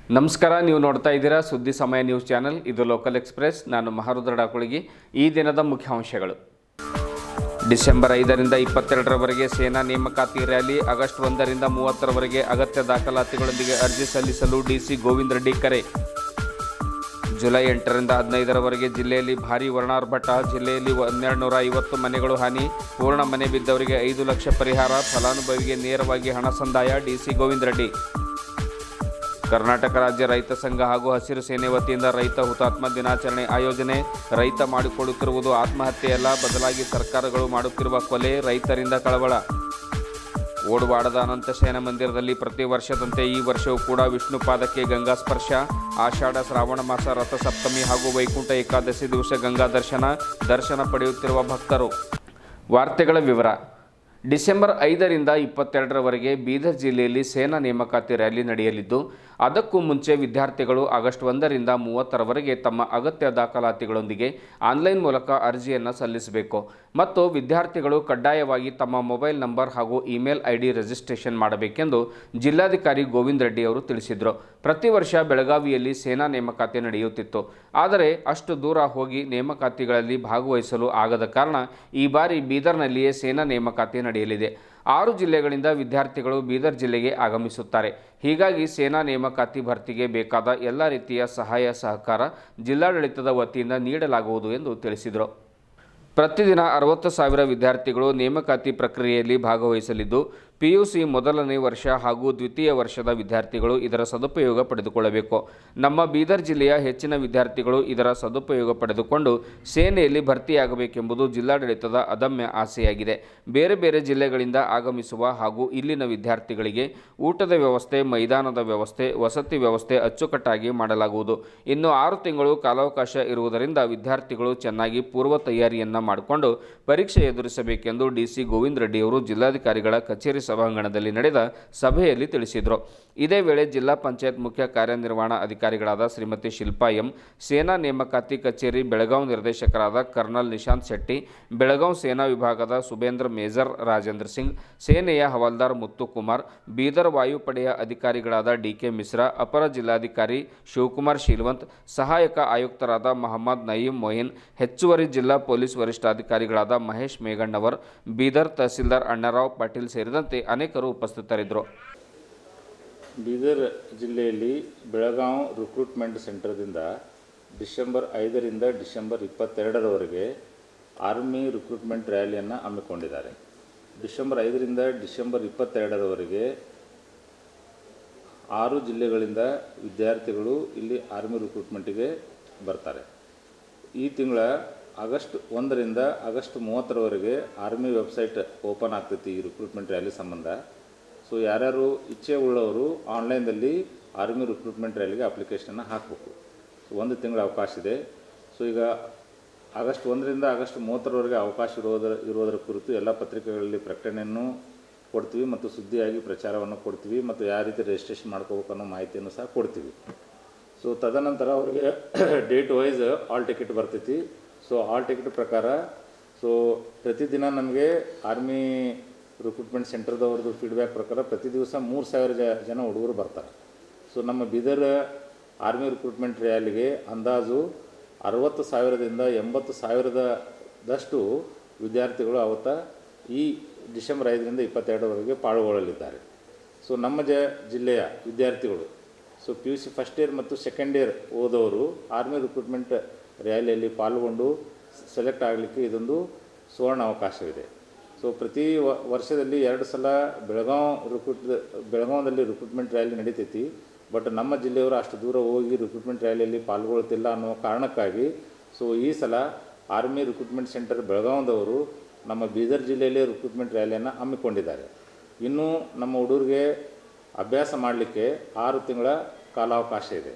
ನಮಸ್ಕಾರ ನೀವು ನೋಡ್ತಾ ಇದ್ದೀರಾ ಸುದ್ದಿ ಸಮಯ ನ್ಯೂಸ್ ಚಾನೆಲ್ ಇದು ಲೋಕಲ್ ಎಕ್ಸ್ಪ್ರೆಸ್ ನಾನು ಮಹಾರುದ್ರ ಡಾಕುಳಿಗಿ ಈ ದಿನದ ಮುಖ್ಯಾಂಶಗಳು ಡಿಸೆಂಬರ್ ಐದರಿಂದ ಇಪ್ಪತ್ತೆರಡರವರೆಗೆ ಸೇನಾ ನೇಮಕಾತಿ ರ್ಯಾಲಿ ಆಗಸ್ಟ್ ಒಂದರಿಂದ ಮೂವತ್ತರವರೆಗೆ ಅಗತ್ಯ ದಾಖಲಾತಿಗಳೊಂದಿಗೆ ಅರ್ಜಿ ಸಲ್ಲಿಸಲು ಡಿಸಿ ಗೋವಿಂದ್ ರೆಡ್ಡಿ ಕರೆ ಜುಲೈ ಎಂಟರಿಂದ ಹದಿನೈದರವರೆಗೆ ಜಿಲ್ಲೆಯಲ್ಲಿ ಭಾರೀ ವರ್ಣಾರ್ಭಟ ಜಿಲ್ಲೆಯಲ್ಲಿ ಹನ್ನೆರಡು ನೂರ ಐವತ್ತು ಮನೆಗಳು ಹಾನಿ ಪೂರ್ಣ ಮನೆ ಬಿದ್ದವರಿಗೆ ಐದು ಲಕ್ಷ ಪರಿಹಾರ ಫಲಾನುಭವಿಗೆ ನೇರವಾಗಿ ಹಣ ಸಂದಾಯ ಡಿಸಿ ಗೋವಿಂದ್ ರೆಡ್ಡಿ ಕರ್ನಾಟಕ ರಾಜ್ಯ ರೈತ ಸಂಘ ಹಾಗೂ ಹಸಿರು ಸೇನೆ ವತಿಯಿಂದ ರೈತ ಹುತಾತ್ಮ ದಿನಾಚರಣೆ ಆಯೋಜನೆ ರೈತ ಮಾಡಿಕೊಳ್ಳುತ್ತಿರುವುದು ಆತ್ಮಹತ್ಯೆಯಲ್ಲ ಬದಲಾಗಿ ಸರ್ಕಾರಗಳು ಮಾಡುತ್ತಿರುವ ಕೊಲೆ ರೈತರಿಂದ ಕಳವಳ ಓಡುವಾಡದ ಅನಂತಶಯನ ಮಂದಿರದಲ್ಲಿ ಪ್ರತಿ ವರ್ಷದಂತೆ ಈ ವರ್ಷವೂ ಕೂಡ ವಿಷ್ಣು ಪಾದಕ್ಕೆ ಗಂಗಾ ಸ್ಪರ್ಶ ಆಷಾಢ ಶ್ರಾವಣ ಮಾಸ ರಥಸಪ್ತಮಿ ಹಾಗೂ ವೈಕುಂಠ ಏಕಾದಶಿ ದಿವಸ ಗಂಗಾ ದರ್ಶನ ದರ್ಶನ ಪಡೆಯುತ್ತಿರುವ ಭಕ್ತರು ವಾರ್ತೆಗಳ ವಿವರ ಡಿಸೆಂಬರ್ ಐದರಿಂದ ಇಪ್ಪತ್ತೆರಡರವರೆಗೆ ಬೀದರ್ ಜಿಲ್ಲೆಯಲ್ಲಿ ಸೇನಾ ನೇಮಕಾತಿ ರ್ಯಾಲಿ ನಡೆಯಲಿದ್ದು ಅದಕ್ಕೂ ಮುಂಚೆ ವಿದ್ಯಾರ್ಥಿಗಳು ಆಗಸ್ಟ್ ಒಂದರಿಂದ ಮೂವತ್ತರವರೆಗೆ ತಮ್ಮ ಅಗತ್ಯ ದಾಖಲಾತಿಗಳೊಂದಿಗೆ ಆನ್ಲೈನ್ ಮೂಲಕ ಅರ್ಜಿಯನ್ನು ಸಲ್ಲಿಸಬೇಕು ಮತ್ತು ವಿದ್ಯಾರ್ಥಿಗಳು ಕಡ್ಡಾಯವಾಗಿ ತಮ್ಮ ಮೊಬೈಲ್ ನಂಬರ್ ಹಾಗೂ ಇಮೇಲ್ ಐ ಡಿ ರಿಜಿಸ್ಟ್ರೇಷನ್ ಮಾಡಬೇಕೆಂದು ಜಿಲ್ಲಾಧಿಕಾರಿ ಗೋವಿಂದ್ ರೆಡ್ಡಿ ಅವರು ತಿಳಿಸಿದರು ಪ್ರತಿ ವರ್ಷ ಬೆಳಗಾವಿಯಲ್ಲಿ ಸೇನಾ ನೇಮಕಾತಿ ನಡೆಯುತ್ತಿತ್ತು ಆದರೆ ಅಷ್ಟು ದೂರ ಹೋಗಿ ನೇಮಕಾತಿಗಳಲ್ಲಿ ಭಾಗವಹಿಸಲು ಆಗದ ಕಾರಣ ಈ ಬಾರಿ ಬೀದರ್ನಲ್ಲಿಯೇ ಸೇನಾ ನೇಮಕಾತಿ ನಡೆಯಲಿದೆ ಆರು ಜಿಲ್ಲೆಗಳಿಂದ ವಿದ್ಯಾರ್ಥಿಗಳು ಬೀದರ್ ಜಿಲ್ಲೆಗೆ ಆಗಮಿಸುತ್ತಾರೆ ಹೀಗಾಗಿ ಸೇನಾ ನೇಮಕಾತಿ ಭರ್ತಿಗೆ ಬೇಕಾದ ಎಲ್ಲ ರೀತಿಯ ಸಹಾಯ ಸಹಕಾರ ಜಿಲ್ಲಾಡಳಿತದ ವತಿಯಿಂದ ನೀಡಲಾಗುವುದು ಎಂದು ತಿಳಿಸಿದರು ಪ್ರತಿದಿನ ಅರವತ್ತು ಸಾವಿರ ವಿದ್ಯಾರ್ಥಿಗಳು ನೇಮಕಾತಿ ಪ್ರಕ್ರಿಯೆಯಲ್ಲಿ ಭಾಗವಹಿಸಲಿದ್ದು ಪಿಯುಸಿ ಮೊದಲನೇ ವರ್ಷ ಹಾಗೂ ದ್ವಿತೀಯ ವರ್ಷದ ವಿದ್ಯಾರ್ಥಿಗಳು ಇದರ ಸದುಪಯೋಗ ಪಡೆದುಕೊಳ್ಳಬೇಕು ನಮ್ಮ ಬೀದರ್ ಜಿಲ್ಲೆಯ ಹೆಚ್ಚಿನ ವಿದ್ಯಾರ್ಥಿಗಳು ಇದರ ಸದುಪಯೋಗ ಪಡೆದುಕೊಂಡು ಸೇನೆಯಲ್ಲಿ ಭರ್ತಿಯಾಗಬೇಕೆಂಬುದು ಜಿಲ್ಲಾಡಳಿತದ ಅದಮ್ಯ ಆಸೆಯಾಗಿದೆ ಬೇರೆ ಬೇರೆ ಜಿಲ್ಲೆಗಳಿಂದ ಆಗಮಿಸುವ ಹಾಗೂ ಇಲ್ಲಿನ ವಿದ್ಯಾರ್ಥಿಗಳಿಗೆ ಊಟದ ವ್ಯವಸ್ಥೆ ಮೈದಾನದ ವ್ಯವಸ್ಥೆ ವಸತಿ ವ್ಯವಸ್ಥೆ ಅಚ್ಚುಕಟ್ಟಾಗಿ ಮಾಡಲಾಗುವುದು ಇನ್ನು ಆರು ತಿಂಗಳು ಕಾಲಾವಕಾಶ ಇರುವುದರಿಂದ ವಿದ್ಯಾರ್ಥಿಗಳು ಚೆನ್ನಾಗಿ ಪೂರ್ವ ತಯಾರಿಯನ್ನ ಮಾಡಿಕೊಂಡು ಪರೀಕ್ಷೆ ಎದುರಿಸಬೇಕೆಂದು ಡಿಸಿ ಗೋವಿಂದ್ ರೆಡ್ಡಿಯವರು ಜಿಲ್ಲಾಧಿಕಾರಿಗಳ ಕಚೇರಿ ಸಭಾಂಗಣದಲ್ಲಿ ನಡೆದ ಸಭೆಯಲ್ಲಿ ತಿಳಿಸಿದರು ಇದೇ ವೇಳೆ ಜಿಲ್ಲಾ ಪಂಚಾಯತ್ ಮುಖ್ಯ ಕಾರ್ಯನಿರ್ವಹಣಾ ಅಧಿಕಾರಿಗಳಾದ ಶ್ರೀಮತಿ ಶಿಲ್ಪಾ ಎಂ ಸೇನಾ ನೇಮಕಾತಿ ಕಚೇರಿ ಬೆಳಗಾವಿ ನಿರ್ದೇಶಕರಾದ ಕರ್ನಲ್ ನಿಶಾಂತ್ ಶೆಟ್ಟಿ ಬೆಳಗಾವಿ ಸೇನಾ ವಿಭಾಗದ ಸುಬೇಂದ್ರ ಮೇಜರ್ ರಾಜೇಂದ್ರ ಸಿಂಗ್ ಸೇನೆಯ ಹವಾಲ್ದಾರ್ ಮುತ್ತುಕುಮಾರ್ ಬೀದರ್ ವಾಯುಪಡೆಯ ಅಧಿಕಾರಿಗಳಾದ ಡಿಕೆ ಮಿಶ್ರಾ ಅಪರ ಜಿಲ್ಲಾಧಿಕಾರಿ ಶಿವಕುಮಾರ್ ಶೀಲ್ವಂತ್ ಸಹಾಯಕ ಆಯುಕ್ತರಾದ ಮಹಮ್ಮದ್ ನಯೀಂ ಮೊಹಿನ್ ಹೆಚ್ಚುವರಿ ಜಿಲ್ಲಾ ಪೊಲೀಸ್ ವರಿಷ್ಠಾಧಿಕಾರಿಗಳಾದ ಮಹೇಶ್ ಮೇಘಣ್ಣವರ್ ಬೀದರ್ ತಹಸೀಲ್ದಾರ್ ಅಣ್ಣರಾವ್ ಪಾಟೀಲ್ ಸೇರಿದಂತೆ ಅನೇಕರು ಉಪಸ್ಥಿತರಿದ್ದರು ಬೀದರ್ ಜಿಲ್ಲೆಯಲ್ಲಿ ಬೆಳಗಾವಿ ರಿಕ್ರೂಟ್ಮೆಂಟ್ ಸೆಂಟರ್ದಿಂದ ಡಿಸೆಂಬರ್ ಐದರಿಂದ ಡಿಸೆಂಬರ್ ಇಪ್ಪತ್ತೆರಡರವರೆಗೆ ಆರ್ಮಿ ರಿಕ್ರೂಟ್ಮೆಂಟ್ ರ್ಯಾಲಿಯನ್ನು ಹಮ್ಮಿಕೊಂಡಿದ್ದಾರೆ ಡಿಸೆಂಬರ್ ಐದರಿಂದ ಡಿಸೆಂಬರ್ ಇಪ್ಪತ್ತೆರಡರವರೆಗೆ ಆರು ಜಿಲ್ಲೆಗಳಿಂದ ವಿದ್ಯಾರ್ಥಿಗಳು ಇಲ್ಲಿ ಆರ್ಮಿ ರಿಕ್ರೂಟ್ಮೆಂಟಿಗೆ ಬರ್ತಾರೆ ಈ ತಿಂಗಳ ಆಗಸ್ಟ್ ಒಂದರಿಂದ ಆಗಸ್ಟ್ ಮೂವತ್ತರವರೆಗೆ ಆರ್ಮಿ ವೆಬ್ಸೈಟ್ ಓಪನ್ ಆಗ್ತೈತಿ ಈ ರಿಕ್ರೂಟ್ಮೆಂಟ್ ರ್ಯಾಲಿ ಸಂಬಂಧ ಸೊ ಯಾರ್ಯಾರು ಇಚ್ಛೆ ಉಳ್ಳವರು ಆನ್ಲೈನ್ದಲ್ಲಿ ಆರ್ಮಿ ರಿಕ್ರೂಟ್ಮೆಂಟ್ ರ್ಯಾಲಿಗೆ ಅಪ್ಲಿಕೇಶನನ್ನು ಹಾಕಬೇಕು ಸೊ ಒಂದು ತಿಂಗಳ ಅವಕಾಶ ಇದೆ ಸೊ ಈಗ ಆಗಸ್ಟ್ ಒಂದರಿಂದ ಆಗಸ್ಟ್ ಮೂವತ್ತರವರೆಗೆ ಅವಕಾಶ ಇರೋದರ ಇರೋದರ ಕುರಿತು ಎಲ್ಲ ಪತ್ರಿಕೆಗಳಲ್ಲಿ ಪ್ರಕಟಣೆಯನ್ನು ಕೊಡ್ತೀವಿ ಮತ್ತು ಸುದ್ದಿಯಾಗಿ ಪ್ರಚಾರವನ್ನು ಕೊಡ್ತೀವಿ ಮತ್ತು ಯಾವ ರೀತಿ ರಿಜಿಸ್ಟ್ರೇಷನ್ ಮಾಡ್ಕೋಬೇಕು ಅನ್ನೋ ಮಾಹಿತಿಯನ್ನು ಸಹ ಕೊಡ್ತೀವಿ ಸೊ ತದನಂತರ ಅವರಿಗೆ ಡೇಟ್ ವೈಸ್ ಆಲ್ ಟಿಕೆಟ್ ಬರ್ತೈತಿ ಸೊ ಆಲ್ ಟಿಕೆಟ್ ಪ್ರಕಾರ ಸೊ ಪ್ರತಿದಿನ ನಮಗೆ ಆರ್ಮಿ ರಿಕ್ರೂಟ್ಮೆಂಟ್ ಸೆಂಟರ್ದವ್ರದ್ದು ಫೀಡ್ಬ್ಯಾಕ್ ಪ್ರಕಾರ ಪ್ರತಿ ದಿವಸ ಮೂರು ಸಾವಿರ ಜ ಜನ ಹುಡುಗರು ಬರ್ತಾರೆ ಸೊ ನಮ್ಮ ಬೀದರ್ ಆರ್ಮಿ ರಿಕ್ರೂಟ್ಮೆಂಟ್ ರ್ಯಾಲಿಗೆ ಅಂದಾಜು ಅರವತ್ತು ಸಾವಿರದಿಂದ ಎಂಬತ್ತು ಸಾವಿರದಷ್ಟು ವಿದ್ಯಾರ್ಥಿಗಳು ಅವತ್ತ ಈ ಡಿಸೆಂಬರ್ ಐದರಿಂದ ಇಪ್ಪತ್ತೆರಡರವರೆಗೆ ಪಾಲ್ಗೊಳ್ಳಲಿದ್ದಾರೆ ಸೊ ನಮ್ಮ ಜ ಜಿಲ್ಲೆಯ ವಿದ್ಯಾರ್ಥಿಗಳು so P U C first year ಮತ್ತು ಸೆಕೆಂಡ್ ಇಯರ್ ಓದೋರು ಆರ್ಮಿ ರಿಕ್ರೂಟ್ಮೆಂಟ್ ರ್ಯಾಲಿಯಲ್ಲಿ ಪಾಲ್ಗೊಂಡು ಸೆಲೆಕ್ಟ್ ಆಗಲಿಕ್ಕೆ ಇದೊಂದು ಸುವರ್ಣ ಅವಕಾಶವಿದೆ ಸೊ ಪ್ರತಿ ವ- ವರ್ಷದಲ್ಲಿ ಎರಡು ಸಲ ಬೆಳಗಾವಿ ರಿಕ್ರೂಟ್ ಬೆಳಗಾವಿಯಲ್ಲಿ ರಿಕ್ರೂಟ್ಮೆಂಟ್ ರ್ಯಾಲಿ ನಡೀತೈತಿ ಬಟ್ ನಮ್ಮ ಜಿಲ್ಲೆಯವರು ಅಷ್ಟು ದೂರ ಹೋಗಿ ರಿಕ್ರೂಟ್ಮೆಂಟ್ ರ್ಯಾಲಿಯಲ್ಲಿ ಪಾಲ್ಗೊಳ್ತಿಲ್ಲ ಅನ್ನೋ ಕಾರಣಕ್ಕಾಗಿ ಸೊ ಈ ಸಲ ಆರ್ಮಿ ರಿಕ್ರೂಟ್ಮೆಂಟ್ ಸೆಂಟರ್ ಬೆಳಗಾವಿದವರು ನಮ್ಮ ಬೀದರ್ ಜಿಲ್ಲೆಯಲ್ಲಿ ರಿಕ್ರೂಟ್ಮೆಂಟ್ ರ್ಯಾಲಿಯನ್ನು ಹಮ್ಮಿಕೊಂಡಿದ್ದಾರೆ ಇನ್ನು ನಮ್ಮ ಹುಡುಗರಿಗೆ ಅಭ್ಯಾಸ ಮಾಡಲಿಕ್ಕೆ ಆರು ತಿಂಗಳ ಕಾಲಾವಕಾಶ ಇದೆ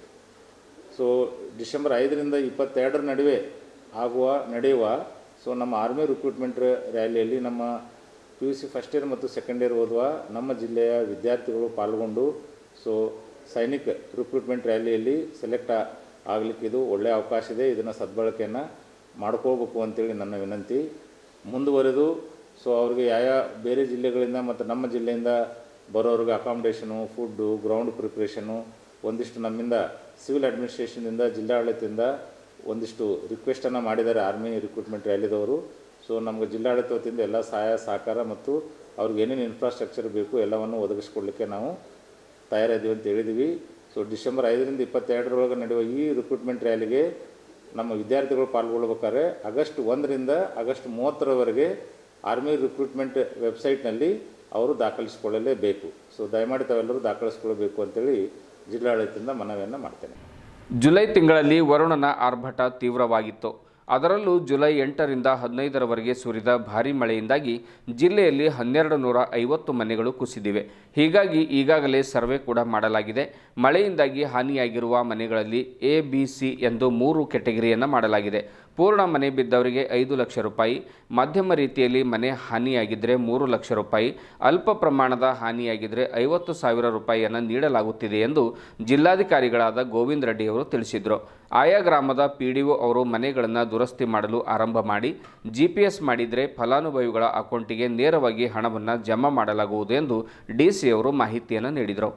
ಸೊ ಡಿಸೆಂಬರ್ ಐದರಿಂದ ಇಪ್ಪತ್ತೆರಡರ ನಡುವೆ ಆಗುವ ನಡೆಯುವ ಸೊ ನಮ್ಮ ಆರ್ಮಿ ರಿಕ್ರೂಟ್ಮೆಂಟ್ ರ್ಯಾಲಿಯಲ್ಲಿ ನಮ್ಮ P U C first year ಮತ್ತು ಸೆಕೆಂಡ್ ಇಯರ್ ಓದುವ ನಮ್ಮ ಜಿಲ್ಲೆಯ ವಿದ್ಯಾರ್ಥಿಗಳು ಪಾಲ್ಗೊಂಡು ಸೊ ಸೈನಿಕ ರಿಕ್ರೂಟ್ಮೆಂಟ್ ರ್ಯಾಲಿಯಲ್ಲಿ ಸೆಲೆಕ್ಟ್ ಆಗಲಿಕ್ಕೆ ಇದು ಒಳ್ಳೆಯ ಅವಕಾಶ ಇದೆ ಇದನ್ನು ಸದ್ಬಳಕೆಯನ್ನು ಮಾಡ್ಕೋಬೇಕು ಅಂತೇಳಿ ನನ್ನ ವಿನಂತಿ ಮುಂದುವರೆದು ಸೊ ಅವ್ರಿಗೆ ಯಾವ ಬೇರೆ ಜಿಲ್ಲೆಗಳಿಂದ ಮತ್ತು ನಮ್ಮ ಜಿಲ್ಲೆಯಿಂದ ಬರೋರಿಗೆ ಅಕಾಮಿಡೇಷನು ಫುಡ್ಡು ಗ್ರೌಂಡ್ ಪ್ರಿಪ್ರೇಷನು ಒಂದಿಷ್ಟು ನಮ್ಮಿಂದ ಸಿವಿಲ್ ಅಡ್ಮಿನಿಸ್ಟ್ರೇಷನಿಂದ ಜಿಲ್ಲಾಡಳಿತದಿಂದ ಒಂದಿಷ್ಟು ರಿಕ್ವೆಸ್ಟನ್ನು ಮಾಡಿದ್ದಾರೆ ಆರ್ಮಿ ರಿಕ್ರೂಟ್ಮೆಂಟ್ ರ್ಯಾಲಿದವರು ಸೊ ನಮಗೆ ಜಿಲ್ಲಾಡಳಿತ ವತಿಯಿಂದ ಎಲ್ಲ ಸಹಾಯ ಸಹಕಾರ ಮತ್ತು ಅವ್ರಿಗೆ ಏನೇನು ಇನ್ಫ್ರಾಸ್ಟ್ರಕ್ಚರ್ ಬೇಕು ಎಲ್ಲವನ್ನು ಒದಗಿಸ್ಕೊಡ್ಲಿಕ್ಕೆ ನಾವು ತಯಾರಿದ್ದೀವಿ ಅಂತ ಹೇಳಿದ್ದೀವಿ ಸೊ ಡಿಸೆಂಬರ್ ಐದರಿಂದ ಇಪ್ಪತ್ತೆರಡರೊಳಗೆ ನಡೆಯುವ ಈ ರಿಕ್ರೂಟ್ಮೆಂಟ್ ರ್ಯಾಲಿಗೆ ನಮ್ಮ ವಿದ್ಯಾರ್ಥಿಗಳು ಪಾಲ್ಗೊಳ್ಬೇಕಾದ್ರೆ ಆಗಸ್ಟ್ ಒಂದರಿಂದ ಆಗಸ್ಟ್ ಮೂವತ್ತರವರೆಗೆ ಆರ್ಮಿ ರಿಕ್ರೂಟ್ಮೆಂಟ್ ವೆಬ್ಸೈಟ್ನಲ್ಲಿ ಅವರು ದಾಖಲಿಸಿಕೊಳ್ಳಲೇಬೇಕು ಸೊ ದಯಮಾಡಿ ತಾವೆಲ್ಲರೂ ದಾಖಲಿಸಿಕೊಳ್ಳಬೇಕು ಅಂತೇಳಿ ಜಿಲ್ಲಾಡಳಿತದಿಂದ ಮನವಿಯನ್ನು ಮಾಡ್ತೇನೆ ಜುಲೈ ತಿಂಗಳಲ್ಲಿ ವರುಣನ ಆರ್ಭಟ ತೀವ್ರವಾಗಿತ್ತು ಅದರಲ್ಲೂ ಜುಲೈ ಎಂಟರಿಂದ ಹದಿನೈದರವರೆಗೆ ಸುರಿದ ಭಾರೀ ಮಳೆಯಿಂದಾಗಿ ಜಿಲ್ಲೆಯಲ್ಲಿ ಹನ್ನೆರಡು ನೂರ ಐವತ್ತು ಮನೆಗಳು ಕುಸಿದಿವೆ ಹೀಗಾಗಿ ಈಗಾಗಲೇ ಸರ್ವೆ ಕೂಡ ಮಾಡಲಾಗಿದೆ ಮಳೆಯಿಂದಾಗಿ ಹಾನಿಯಾಗಿರುವ ಮನೆಗಳಲ್ಲಿ ಎ ಬಿ ಸಿ ಎಂದು ಮೂರು ಕೆಟಗರಿಯನ್ನು ಮಾಡಲಾಗಿದೆ ಪೂರ್ಣ ಮನೆ ಬಿದ್ದವರಿಗೆ ಐದು ಲಕ್ಷ ರೂಪಾಯಿ ಮಧ್ಯಮ ರೀತಿಯಲ್ಲಿ ಮನೆ ಹಾನಿಯಾಗಿದ್ದರೆ ಮೂರು ಲಕ್ಷ ರೂಪಾಯಿ ಅಲ್ಪ ಪ್ರಮಾಣದ ಹಾನಿಯಾಗಿದ್ದರೆ ಐವತ್ತು ಸಾವಿರ ರೂಪಾಯಿಯನ್ನು ನೀಡಲಾಗುತ್ತಿದೆ ಎಂದು ಜಿಲ್ಲಾಧಿಕಾರಿಗಳಾದ ಗೋವಿಂದ ರೆಡ್ಡಿಯವರು ತಿಳಿಸಿದರು ಆಯಾ ಗ್ರಾಮದ ಪಿ ಡಿ ಒ ಅವರು ಮನೆಗಳನ್ನು ದುರಸ್ತಿ ಮಾಡಲು ಆರಂಭ ಮಾಡಿ ಜಿ ಪಿ ಎಸ್ ಮಾಡಿದರೆ ಫಲಾನುಭವಿಗಳ ಅಕೌಂಟಿಗೆ ನೇರವಾಗಿ ಹಣವನ್ನು ಜಮಾ ಮಾಡಲಾಗುವುದು ಎಂದು ಡಿ ಸಿ ಅವರು ಮಾಹಿತಿಯನ್ನು ನೀಡಿದರು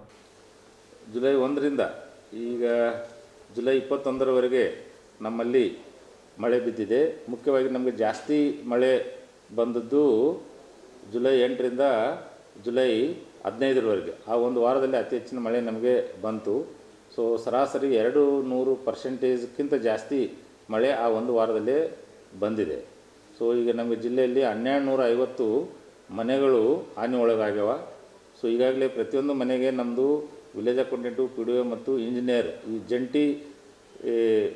ಜುಲೈ ಒಂದರಿಂದ ಈಗ ಜುಲೈ ಇಪ್ಪತ್ತೊಂದರವರೆಗೆ ನಮ್ಮಲ್ಲಿ ಮಳೆ ಬಿದ್ದಿದೆ ಮುಖ್ಯವಾಗಿ ನಮಗೆ ಜಾಸ್ತಿ ಮಳೆ ಬಂದದ್ದು ಜುಲೈ ಎಂಟರಿಂದ ಜುಲೈ ಹದಿನೈದರವರೆಗೆ ಆ ಒಂದು ವಾರದಲ್ಲಿ ಅತಿ ಹೆಚ್ಚಿನ ಮಳೆ ನಮಗೆ ಬಂತು ಸೊ ಸರಾಸರಿ ಎರಡು ನೂರು ಪರ್ಸೆಂಟೇಜ್ಗಿಂತ ಜಾಸ್ತಿ ಮಳೆ ಆ ಒಂದು ವಾರದಲ್ಲೇ ಬಂದಿದೆ ಸೊ ಈಗ ನಮಗೆ ಜಿಲ್ಲೆಯಲ್ಲಿ ಹನ್ನೆರಡು ನೂರ ಐವತ್ತು ಮನೆಗಳು ಹಾನಿ ಒಳಗಾಗ್ಯಾವ ಸೊ ಈಗಾಗಲೇ ಪ್ರತಿಯೊಂದು ಮನೆಗೆ ನಮ್ಮದು village accountant P D O ಮತ್ತು ಇಂಜಿನಿಯರ್ ಈ ಜಂಟಿ ಏ,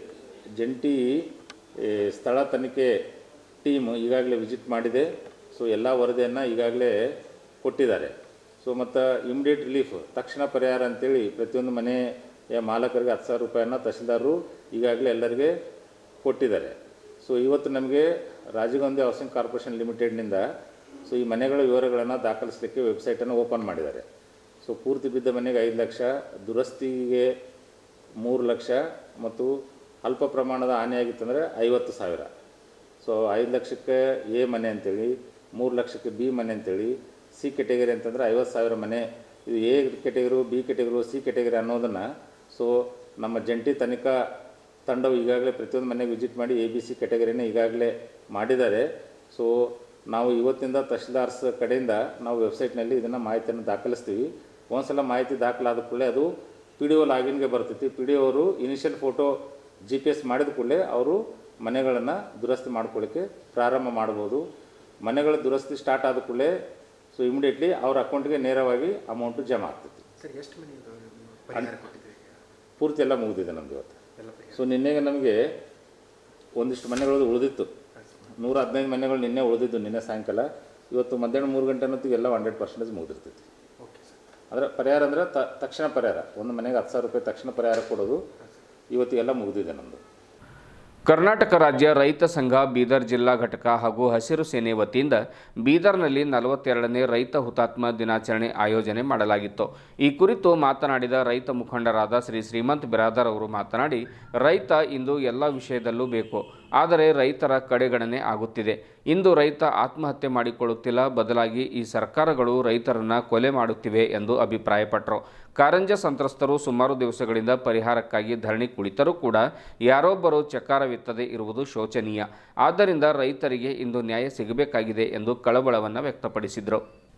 ಜಂಟಿ ಏ, ಸ್ಥಳ ತನಿಖೆ ಟೀಮ್ ಈಗಾಗಲೇ ವಿಸಿಟ್ ಮಾಡಿದೆ ಸೊ ಎಲ್ಲ ವರದಿಯನ್ನು ಈಗಾಗಲೇ ಕೊಟ್ಟಿದ್ದಾರೆ ಸೊ ಮತ್ತು ಇಮಿಡಿಯೇಟ್ ರಿಲೀಫ್ ತಕ್ಷಣ ಪರಿಹಾರ ಅಂತೇಳಿ ಪ್ರತಿಯೊಂದು ಮನೆಯ ಮಾಲಕರಿಗೆ ಹತ್ತು ಸಾವಿರ ರೂಪಾಯಿಯನ್ನು ತಹಸೀಲ್ದಾರರು ಈಗಾಗಲೇ ಎಲ್ಲರಿಗೆ ಕೊಟ್ಟಿದ್ದಾರೆ ಸೊ ಇವತ್ತು ನಮಗೆ ರಾಜೀವ್ ಗಾಂಧಿ ಹೌಸಿಂಗ್ ಕಾರ್ಪೊರೇಷನ್ ಲಿಮಿಟೆಡ್ನಿಂದ ಸೊ ಈ ಮನೆಗಳ ವಿವರಗಳನ್ನು ದಾಖಲಿಸಲಿಕ್ಕೆ ವೆಬ್ಸೈಟನ್ನು ಓಪನ್ ಮಾಡಿದ್ದಾರೆ ಸೊ ಪೂರ್ತಿ ಬಿದ್ದ ಮನೆಗೆ ಐದು ಲಕ್ಷ ದುರಸ್ತಿಗೆ ಮೂರು ಲಕ್ಷ ಮತ್ತು ಅಲ್ಪ ಪ್ರಮಾಣದ ಹಾನಿಯಾಗಿತ್ತಂದರೆ ಐವತ್ತು ಸಾವಿರ ಸೊ ಐದು ಲಕ್ಷಕ್ಕೆ ಎ ಮನೆ ಅಂತೇಳಿ ಮೂರು ಲಕ್ಷಕ್ಕೆ ಬಿ ಮನೆ ಅಂತೇಳಿ ಸಿ ಕೆಟಗರಿ ಅಂತಂದರೆ ಐವತ್ತು ಸಾವಿರ ಮನೆ ಇದು A category B category C category ಅನ್ನೋದನ್ನು ಸೊ ನಮ್ಮ ಜಂಟಿ ತನಿಖಾ ತಂಡವು ಈಗಾಗಲೇ ಪ್ರತಿಯೊಂದು ಮನೆಗೆ ವಿಸಿಟ್ ಮಾಡಿ ಎ ಬಿ ಸಿ ಕೆಟಗರಿನ ಈಗಾಗಲೇ ಮಾಡಿದ್ದಾರೆ ಸೊ ನಾವು ಇವತ್ತಿಂದ ತಹಶೀಲ್ದಾರ್ಸ್ ಕಡೆಯಿಂದ ನಾವು ವೆಬ್ಸೈಟ್ನಲ್ಲಿ ಇದನ್ನು ಮಾಹಿತಿಯನ್ನು ದಾಖಲಿಸ್ತೀವಿ ಒಂದ್ಸಲ ಮಾಹಿತಿ ದಾಖಲಾದ ಕೂಡಲೇ ಅದು ಪಿ ಡಿ ಒ ಲಾಗಿನ್ಗೆ ಬರ್ತೈತಿ ಪಿ ಡಿ ಅವರು initial photo G P S ಮಾಡಿದ ಕೂಡಲೇ ಅವರು ಮನೆಗಳನ್ನು ದುರಸ್ತಿ ಮಾಡ್ಕೊಳ್ಳಿಕ್ಕೆ ಪ್ರಾರಂಭ ಮಾಡ್ಬೋದು ಮನೆಗಳ ದುರಸ್ತಿ ಸ್ಟಾರ್ಟ್ ಆದ ಕೂಡಲೇ ಸೊ ಇಮಿಡಿಯೇಟ್ಲಿ ಅವ್ರ ಅಕೌಂಟ್ಗೆ ನೇರವಾಗಿ ಅಮೌಂಟು ಜಮಾ ಆಗ್ತೈತಿ ಸರ್ ಎಷ್ಟು ಮನೆ ಪರಿಹಾರ ಕೊಟ್ಟಿದ್ದೀರಿ ಪೂರ್ತಿ ಎಲ್ಲ ಮುಗಿದಿದೆ ನಮ್ದು ಇವತ್ತು ಎಲ್ಲ ಪರಿಹಾರ ಸೊ ನಿನ್ನೆಗೆ ನಮಗೆ ಒಂದಿಷ್ಟು ಮನೆಗಳು ಉಳಿದಿತ್ತು ನೂರ ಹದಿನೈದು ಮನೆಗಳು ನಿನ್ನೆ ಉಳಿದಿದ್ದು ನಿನ್ನೆ ಸಾಯಂಕಾಲ ಇವತ್ತು ಮಧ್ಯಾಹ್ನ ಮೂರು ಗಂಟೆ ಅನ್ನೋತ್ತಿಗೆ ಎಲ್ಲ ಹಂಡ್ರೆಡ್ ಪರ್ಸೆಂಟೇಜ್ ಮುಗಿದಿರ್ತೈತಿ ಓಕೆ ಸರ್ ಅಂದರೆ ಪರಿಹಾರ ಅಂದರೆ ತ ತಕ್ಷಣ ಪರಿಹಾರ ಒಂದು ಮನೆಗೆ ಹತ್ತು ಸಾವಿರ ರೂಪಾಯಿ ತಕ್ಷಣ ಪರಿಹಾರ ಕೊಡೋದು ಇವತ್ತಿಗೆಲ್ಲ ಮುಗಿದಿದೆ ನಮ್ಮದು ಕರ್ನಾಟಕ ರಾಜ್ಯ ರೈತ ಸಂಘ ಬೀದರ್ ಜಿಲ್ಲಾ ಘಟಕ ಹಾಗೂ ಹಸಿರು ಸೇನೆ ವತಿಯಿಂದ ಬೀದರ್ನಲ್ಲಿ ನಲವತ್ತೆರಡನೇ ರೈತ ಹುತಾತ್ಮ ದಿನಾಚರಣೆ ಆಯೋಜನೆ ಮಾಡಲಾಗಿತ್ತು ಈ ಕುರಿತು ಮಾತನಾಡಿದ ರೈತ ಮುಖಂಡರಾದ ಶ್ರೀ ಶ್ರೀಮಂತ್ ಬಿರಾದರ್ ಅವರು ಮಾತನಾಡಿ ರೈತ ಇಂದು ಎಲ್ಲ ವಿಷಯದಲ್ಲೂ ಬೇಕು ಆದರೆ ರೈತರ ಕಡೆಗಣನೆ ಆಗುತ್ತಿದೆ ಇಂದು ರೈತ ಆತ್ಮಹತ್ಯೆ ಮಾಡಿಕೊಳ್ಳುತ್ತಿಲ್ಲ ಬದಲಾಗಿ ಈ ಸರ್ಕಾರಗಳು ರೈತರನ್ನ ಕೊಲೆ ಮಾಡುತ್ತಿವೆ ಎಂದು ಅಭಿಪ್ರಾಯಪಟ್ಟರು ಕಾರಂಜ ಸಂತ್ರಸ್ತರು ಸುಮಾರು ದಿವಸಗಳಿಂದ ಪರಿಹಾರಕ್ಕಾಗಿ ಧರಣಿ ಕುಳಿತರೂ ಕೂಡ ಯಾರೊಬ್ಬರು ಚಕಾರವಿತ್ತದೇ ಇರುವುದು ಶೋಚನೀಯ ಆದ್ದರಿಂದ ರೈತರಿಗೆ ಇಂದು ನ್ಯಾಯ ಸಿಗಬೇಕಾಗಿದೆ ಎಂದು ಕಳವಳವನ್ನು ವ್ಯಕ್ತಪಡಿಸಿದರು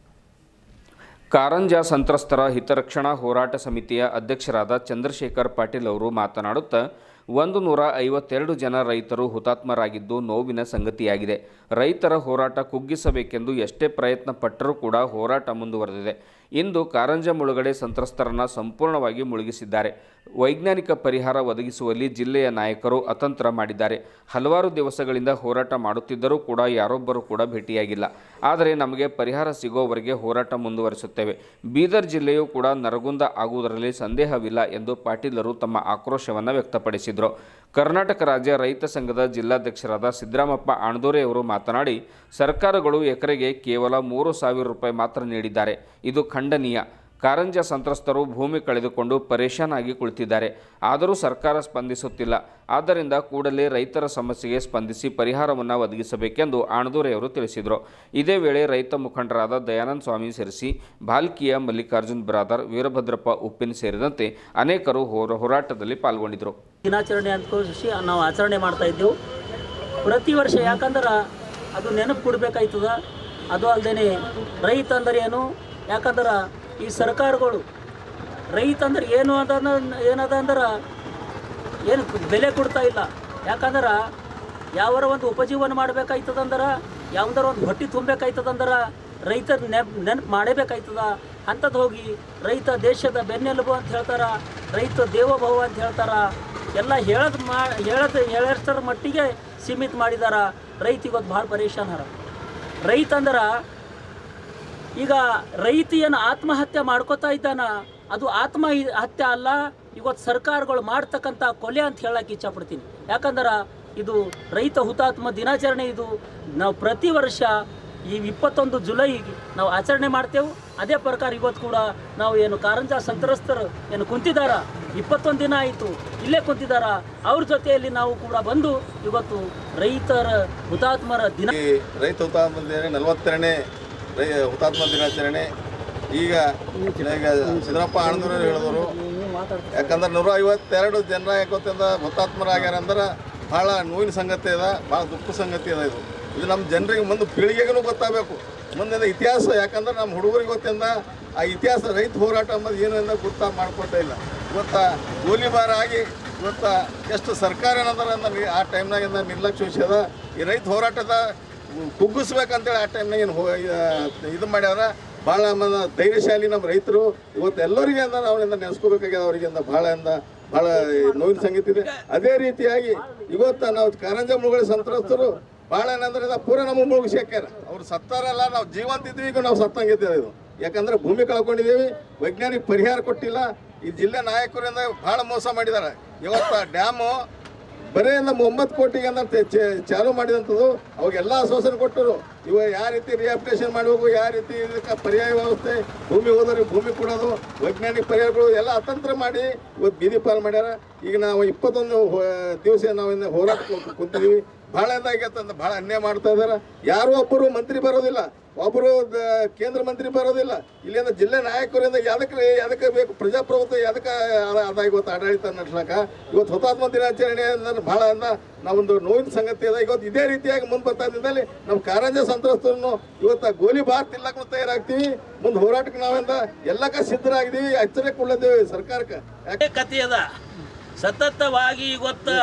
ಕಾರಂಜ ಸಂತ್ರಸ್ತರ ಹಿತರಕ್ಷಣಾ ಹೋರಾಟ ಸಮಿತಿಯ ಅಧ್ಯಕ್ಷರಾದ ಚಂದ್ರಶೇಖರ್ ಪಾಟೀಲ್ ಅವರು ಮಾತನಾಡುತ್ತಾ ಒಂದು ನೂರ ಐವತ್ತೆರಡು ಜನ ರೈತರು ಹುತಾತ್ಮರಾಗಿದ್ದು ನೋವಿನ ಸಂಗತಿಯಾಗಿದೆ ರೈತರ ಹೋರಾಟ ಕುಗ್ಗಿಸಬೇಕೆಂದು ಎಷ್ಟೇ ಪ್ರಯತ್ನ ಪಟ್ಟರೂ ಕೂಡ ಹೋರಾಟ ಮುಂದುವರೆದಿದೆ ಇಂದು ಕಾರಂಜ ಮುಳುಗಡೆ ಸಂತ್ರಸ್ತರನ್ನ ಸಂಪೂರ್ಣವಾಗಿ ಮುಳುಗಿಸಿದ್ದಾರೆ ವೈಜ್ಞಾನಿಕ ಪರಿಹಾರ ಒದಗಿಸುವಲ್ಲಿ ಜಿಲ್ಲೆಯ ನಾಯಕರು ಅತಂತ್ರ ಮಾಡಿದ್ದಾರೆ ಹಲವಾರು ದಿವಸಗಳಿಂದ ಹೋರಾಟ ಮಾಡುತ್ತಿದ್ದರೂ ಕೂಡ ಯಾರೊಬ್ಬರೂ ಕೂಡ ಭೇಟಿಯಾಗಿಲ್ಲ ಆದರೆ ನಮಗೆ ಪರಿಹಾರ ಸಿಗೋವರೆಗೆ ಹೋರಾಟ ಮುಂದುವರಿಸುತ್ತೇವೆ ಬೀದರ್ ಜಿಲ್ಲೆಯೂ ಕೂಡ ನರಗುಂದ ಆಗುವುದರಲ್ಲಿ ಸಂದೇಹವಿಲ್ಲ ಎಂದು ಪಾಟೀಲರು ತಮ್ಮ ಆಕ್ರೋಶವನ್ನು ವ್ಯಕ್ತಪಡಿಸಿದರು ಕರ್ನಾಟಕ ರಾಜ್ಯ ರೈತ ಸಂಘದ ಜಿಲ್ಲಾಧ್ಯಕ್ಷರಾದ ಸಿದ್ದರಾಮಪ್ಪ ಆಣದೂರೆ ಅವರು ಮಾತನಾಡಿ ಸರ್ಕಾರಗಳು ಎಕರೆಗೆ ಕೇವಲ ಮೂರು ಸಾವಿರ ರೂಪಾಯಿ ಮಾತ್ರ ನೀಡಿದ್ದಾರೆ ಇದು ಖಂಡನೀಯ ಕಾರಂಜ ಸಂತ್ರಸ್ತರು ಭೂಮಿ ಕಳೆದುಕೊಂಡು ಪರೇಶಾನ್ ಆಗಿ ಕುಳಿತಿದ್ದಾರೆ ಆದರೂ ಸರ್ಕಾರ ಸ್ಪಂದಿಸುತ್ತಿಲ್ಲ ಆದ್ದರಿಂದ ಕೂಡಲೇ ರೈತರ ಸಮಸ್ಯೆಗೆ ಸ್ಪಂದಿಸಿ ಪರಿಹಾರವನ್ನು ಒದಗಿಸಬೇಕೆಂದು ಆಣದೂರೆಯವರು ತಿಳಿಸಿದರು ಇದೇ ವೇಳೆ ರೈತ ಮುಖಂಡರಾದ ದಯಾನಂದ ಸ್ವಾಮಿ ಸೇರಿಸಿ ಭಾಲ್ಕಿಯ ಮಲ್ಲಿಕಾರ್ಜುನ್ ಬ್ರಾದರ್ ವೀರಭದ್ರಪ್ಪ ಉಪ್ಪಿನ ಸೇರಿದಂತೆ ಅನೇಕರು ಹೋರ ಹೋರಾಟದಲ್ಲಿ ಪಾಲ್ಗೊಂಡಿದ್ದರು ದಿನಾಚರಣೆ ಅಂದ್ಕೋಸಿ ನಾವು ಆಚರಣೆ ಮಾಡ್ತಾ ಇದ್ದೆವು ಪ್ರತಿ ವರ್ಷ ಯಾಕಂದ್ರೆ ಅದು ನೆನಪು ಕೊಡ್ಬೇಕಾಯ್ತದ ಅದು ಅಲ್ಲದೆ ರೈತ ಅಂದ್ರೆ ಏನು ಯಾಕಂದ್ರೆ ಈ ಸರ್ಕಾರಗಳು ರೈತ ಅಂದ್ರೆ ಏನು ಅದ ಏನದ ಅಂದ್ರೆ ಏನು ಬೆಲೆ ಕೊಡ್ತಾ ಇಲ್ಲ ಯಾಕಂದ್ರೆ ಯಾವರ ಒಂದು ಉಪಜೀವನ ಮಾಡ್ಬೇಕಾಯ್ತದಂದ್ರೆ ಯಾವ್ದಾರ ಒಂದು ಹೊಟ್ಟೆ ತುಂಬಬೇಕಾಯ್ತದಂದ್ರೆ ರೈತರ ನೆಪ್ ನೆನಪು ಮಾಡೇಬೇಕಾಯ್ತದ ಅಂಥದ್ದು ಹೋಗಿ ರೈತ ದೇಶದ ಬೆನ್ನೆಲುಬು ಅಂತ ಹೇಳ್ತಾರ ರೈತ ದೇವೋಭವ ಅಂತ ಹೇಳ್ತಾರ ಎಲ್ಲ ಹೇಳದ್ ಮಾ ಹೇಳದ್ ಹೇಳಷ್ಟರ ಮಟ್ಟಿಗೆ ಸೀಮಿತ ಮಾಡಿದಾರ ರೈತ ಇವತ್ತು ಭಾಳ ಪರೇಶಾನ್ ಹರ ರೈತ ಅಂದ್ರೆ ಈಗ ರೈತ ಏನು ಆತ್ಮಹತ್ಯೆ ಮಾಡ್ಕೋತಾ ಇದ್ದಾನ ಅದು ಆತ್ಮಹತ್ಯೆ ಅಲ್ಲ ಇವತ್ತು ಸರ್ಕಾರಗಳು ಮಾಡ್ತಕ್ಕಂಥ ಕೊಲೆ ಅಂತ ಹೇಳಕ್ಕೆ ಇಚ್ಛಪಡ್ತೀನಿ ಯಾಕಂದ್ರೆ ಇದು ರೈತ ಹುತಾತ್ಮ ದಿನಾಚರಣೆ ಇದು ನಾವು ಪ್ರತಿ ವರ್ಷ ಈ ಇಪ್ಪತ್ತೊಂದು ಜುಲೈ ನಾವು ಆಚರಣೆ ಮಾಡ್ತೇವೆ ಅದೇ ಪ್ರಕಾರ ಇವತ್ತು ಕೂಡ ನಾವು ಏನು ಕಾರಂಜ ಸಂತ್ರಸ್ತರು ಏನು ಕುಂತಿದಾರ ಇಪ್ಪತ್ತೊಂದು ದಿನ ಆಯಿತು ಇಲ್ಲೇ ಕುಂತಿದಾರ ಅವ್ರ ಜೊತೆಯಲ್ಲಿ ನಾವು ಕೂಡ ಬಂದು ಇವತ್ತು ರೈತರ ಹುತಾತ್ಮರ ದಿನ ಈ ರೈತ ಹುತಾತ್ಮ ದಿನ ನಲವತ್ತೆರಡನೇ ರೈ ಹುತಾತ್ಮ ದಿನಾಚರಣೆ ಈಗ ಈಗ ಸಿದ್ದರಪ್ಪ ಆಣದೂರು ಹೇಳಿದವರು ಯಾಕಂದ್ರೆ ನೂರ ಐವತ್ತೆರಡು ಜನರ ಯಾಕೊತ್ತಿಂದ ಹುತಾತ್ಮರಾಗ್ಯಾರ ಅಂದ್ರೆ ಭಾಳ ನೋವಿನ ಸಂಗತಿ ಅದ ಭಾಳ ದುಃಖ ಸಂಗತಿ ಅದ ಇದು ಇದು ನಮ್ಮ ಜನರಿಗೆ ಮುಂದೆ ಪೀಳಿಗೆಗೂ ಗೊತ್ತಾಗಬೇಕು ಮುಂದಿನ ಇತಿಹಾಸ ಯಾಕಂದ್ರೆ ನಮ್ಮ ಹುಡುಗರಿಗೆ ಗೊತ್ತಿಂದ ಆ ಇತಿಹಾಸ ರೈತ ಹೋರಾಟ ಅನ್ನೋದು ಏನು ಅಂತ ಗೊತ್ತಾ ಮಾಡ್ಕೊತಾ ಇಲ್ಲ ಇವತ್ತು ಗೋಲಿಬಾರ ಆಗಿ ಇವತ್ತು ಎಷ್ಟು ಸರ್ಕಾರ ಏನಂದ್ರೆ ಅಂದ್ರೆ ಆ ಟೈಮ್ನಾಗಿಂದ ನಿರ್ಲಕ್ಷ್ಯ ವಹಿಸ್ಯದ ಈ ರೈತ ಹೋರಾಟದ ಕುಗ್ಗಿಸ್ಬೇಕಂತೇಳಿ ಆ ಟೈಮ್ನಾಗ ಏನು ಇದು ಮಾಡ್ಯಾರ ಭಾಳ ನಮ್ಮ ಧೈರ್ಯಶಾಲಿ ನಮ್ಮ ರೈತರು ಇವತ್ತು ಎಲ್ಲರಿಗೆ ಅಂದ ಅವರಿಂದ ನೆನೆಸ್ಕೋಬೇಕಾಗ್ಯದ ಅವರಿಗಿಂದ ಭಾಳ ಅಂದ ಭಾಳ ನೋವಿನ ಸಂಗೀತ ಇದೆ ಅದೇ ರೀತಿಯಾಗಿ ಇವತ್ತು ನಾವು ಕಾರಂಜ ಮುಳುಗಡೆ ಸಂತ್ರಸ್ತರು ಭಾಳ ಏನಂದ್ರೆ ಇದು ಪೂರ ನಮ್ಮ ಮುಳುಗಿಸಿ ಹಾಕ್ಯಾರ ಅವ್ರು ಸತ್ತಾರಲ್ಲ ನಾವು ಜೀವಂತ ಇದ್ವಿ ಈಗ ನಾವು ಸತ್ತಂಗಿದ್ದೇವೆ ಇದು ಯಾಕಂದ್ರೆ ಭೂಮಿ ಕಳ್ಕೊಂಡಿದ್ದೀವಿ ವೈಜ್ಞಾನಿಕ ಪರಿಹಾರ ಕೊಟ್ಟಿಲ್ಲ ಈ ಜಿಲ್ಲೆ ನಾಯಕರಿಂದ ಭಾಳ ಮೋಸ ಮಾಡಿದ್ದಾರೆ ಇವತ್ತು ಡ್ಯಾಮು ಬರೀ ನಮ್ಮ ಒಂಬತ್ತು ಕೋಟಿಗೆ ಅಂತ ಚೆ- ಚೆ- ಚಾಲು ಮಾಡಿದಂಥದ್ದು ಅವಾಗೆಲ್ಲ ಆಶ್ವಾಸನೆ ಕೊಟ್ಟರು ಇವ ಯಾವ ರೀತಿ ರಿಹಾಬಿಟೇಷನ್ ಮಾಡಬೇಕು ಯಾವ ರೀತಿ ಇದಕ್ಕೆ ಪರ್ಯಾಯ ವ್ಯವಸ್ಥೆ ಭೂಮಿ ಹೋದವ್ರಿಗೆ ಭೂಮಿ ಕೊಡೋದು ವೈಜ್ಞಾನಿಕ ಪರಿಹಾರಗಳು ಎಲ್ಲ ಅತಂತ್ರ ಮಾಡಿ ಇವತ್ತು ಬೀದಿ ಪಾಲು ಮಾಡ್ಯಾರ ಈಗ ನಾವು ಇಪ್ಪತ್ತೊಂದು ಹೋ- ದಿವಸ ನಾವು ಇನ್ನು ಹೋರಾಟ ಕು- ಕುಂತಿದ್ದೀವಿ ಭಾಳ ಇದಾಗೈತೆ ಅಂತ ಭಾಳ ಅನ್ಯಾಯ ಮಾಡ್ತಾ ಇದ್ದಾರೆ ಯಾರೋ ಒಬ್ಬರು ಮಂತ್ರಿ ಬರೋದಿಲ್ಲ ಒಬ್ಬರು ದ- ಕೇಂದ್ರ ಮಂತ್ರಿ ಬರೋದಿಲ್ಲ ಇಲ್ಲಿಂದ ಜಿಲ್ಲೆ ನಾಯಕರಿಂದ ಯಾದಕ್ಕೆ ಯಾದಕ್ಕೆ ಬೇಕು ಪ್ರಜಾಪ್ರಭುತ್ವ ಯಾದಕ್ಕೆ ಅದ ಅದ ಇವತ್ತು ಆಡಳಿತ ನಡೆಸ್ಲಾಕ ಇವತ್ತು ಹುತಾತ್ಮ ದಿನಾಚರಣೆ ಅಂದ್ರೆ ಭಾಳ ಅಂದ ನಾವೊಂದು ನೋವಿನ ಸಂಗತಿ ಅದ ಇವತ್ತು ಇದೇ ರೀತಿಯಾಗಿ ಮುಂದೆ ಬರ್ತಾ ಇದ್ದಲ್ಲಿ ನಮ್ಮ ಕಾರಂಜ ಸಂತ್ರಸ್ತರನ್ನು ಇವತ್ತು ಗೋಲಿ ಬಾರ್ ತಿಲ್ಲಕ್ಕೂ ತಯಾರಾಗ್ತೀವಿ ಮುಂದೆ ಹೋರಾಟಕ್ಕೆ ನಾವಿಂದ ಎಲ್ಲಕ್ಕ ಸಿದ್ಧರಾಗಿದ್ದೀವಿ ಎಚ್ಚರಿಕೆ ಕೊಡ್ಲಿದ್ದೇವೆ ಸರ್ಕಾರಕ್ಕೆ ಯಾಕೆ ಅದೇ ಕಥೆ ಅದ ಸತತವಾಗಿ ಇವತ್ತು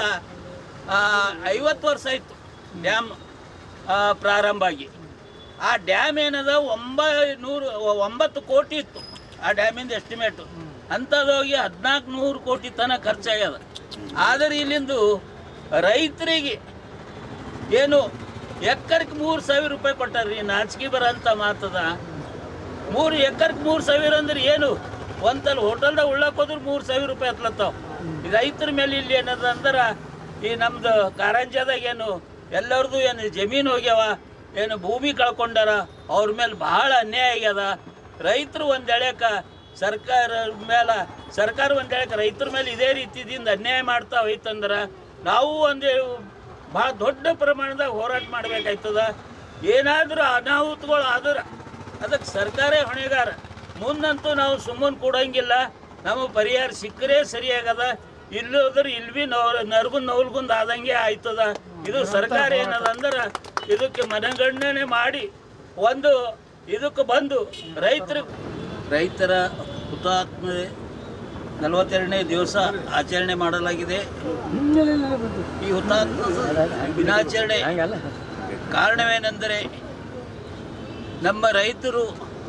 ಐವತ್ತು ವರ್ಷ ಆಯಿತು ಡ್ಯಾಮ್ ಆ, ಪ್ರಾರಂಭ ಆಗಿ ಆ ಡ್ಯಾಮ್ ಏನದ ಒಂಬೈನೂರು ಒಂಬತ್ತು ಕೋಟಿ ಇತ್ತು ಆ ಡ್ಯಾಮಿಂದ ಎಸ್ಟಿಮೇಟು ಅಂಥದ್ದೋಗಿ ಹದಿನಾಲ್ಕು ನೂರು ಕೋಟಿ ತನಕ ಖರ್ಚಾಗ್ಯದ ಆದರೆ ಇಲ್ಲಿಂದು ರೈತರಿಗೆ ಏನು ಎಕ್ಕರ್ಗೆ ಮೂರು ಸಾವಿರ ರೂಪಾಯಿ ಕೊಟ್ಟಾರ್ರಿ ನಾಚಿಕೆ ಬರೋಂಥ ಮಾತದ ಮೂರು ಎಕರ್ಗೆ ಮೂರು ಸಾವಿರ ಅಂದ್ರೆ ಏನು ಒಂದಲ್ಲಿ ಹೋಟೆಲ್ದಾಗ ಉಳ್ಳಕ್ಕೆ ಹೋದ್ರೆ ಮೂರು ಸಾವಿರ ರೂಪಾಯಿ ಹತ್ಲತ್ತಾವ ಈ ರೈತರ ಮೇಲೆ ಇಲ್ಲಿ ಏನದ ಅಂದ್ರೆ ಈ ನಮ್ದು ಕಾರಂಜದಾಗ ಏನು ಎಲ್ಲರದು ಏನು ಜಮೀನು ಹೋಗ್ಯಾವ ಏನು ಭೂಮಿ ಕಳ್ಕೊಂಡಾರ ಅವ್ರ ಮೇಲೆ ಭಾಳ ಅನ್ಯಾಯ ಆಗ್ಯದ ರೈತರು ಒಂದು ಎಳೆಕ ಸರ್ಕಾರ ಮೇಲೆ ಸರ್ಕಾರ ಒಂದು ಎಳೆಕ ರೈತರ ಮೇಲೆ ಇದೇ ರೀತಿದಿಂದ ಅನ್ಯಾಯ ಮಾಡ್ತಾ ಹೋಯ್ತಂದ್ರೆ ನಾವು ಒಂದು ಭಾಳ ದೊಡ್ಡ ಪ್ರಮಾಣದಾಗ ಹೋರಾಟ ಮಾಡ್ಬೇಕಾಯ್ತದ ಏನಾದರೂ ಅನಾಹುತಗಳು ಆದ್ರೆ ಅದಕ್ಕೆ ಸರ್ಕಾರ ಹೊಣೆಗಾರ ಮುಂದಂತೂ ನಾವು ಸುಮ್ಮನೆ ಕೊಡಂಗಿಲ್ಲ ನಮಗೆ ಪರಿಹಾರ ಸಿಕ್ಕರೆ ಸರಿಯಾಗದ ಇಲ್ಲೋದ್ರೆ ಇಲ್ಲಿ ಭೀ ನವ್ ನರ್ಗುಂದ್ ನವಲ್ಗುಂದ್ ಆದಂಗೆ ಆಯ್ತದ ಇದು ಸರ್ಕಾರ ಏನದ ಅಂದ್ರೆ ಇದಕ್ಕೆ ಮನಗಣನೆ ಮಾಡಿ ಒಂದು ಇದಕ್ಕೆ ಬಂದು ರೈತರ ರೈತರ ಹುತಾತ್ಮ ನಲವತ್ತೆರಡನೇ ದಿವಸ ಆಚರಣೆ ಮಾಡಲಾಗಿದೆ ಈ ಹುತಾತ್ಮ ದಿನಾಚರಣೆ ಕಾರಣವೇನೆಂದರೆ ನಮ್ಮ ರೈತರು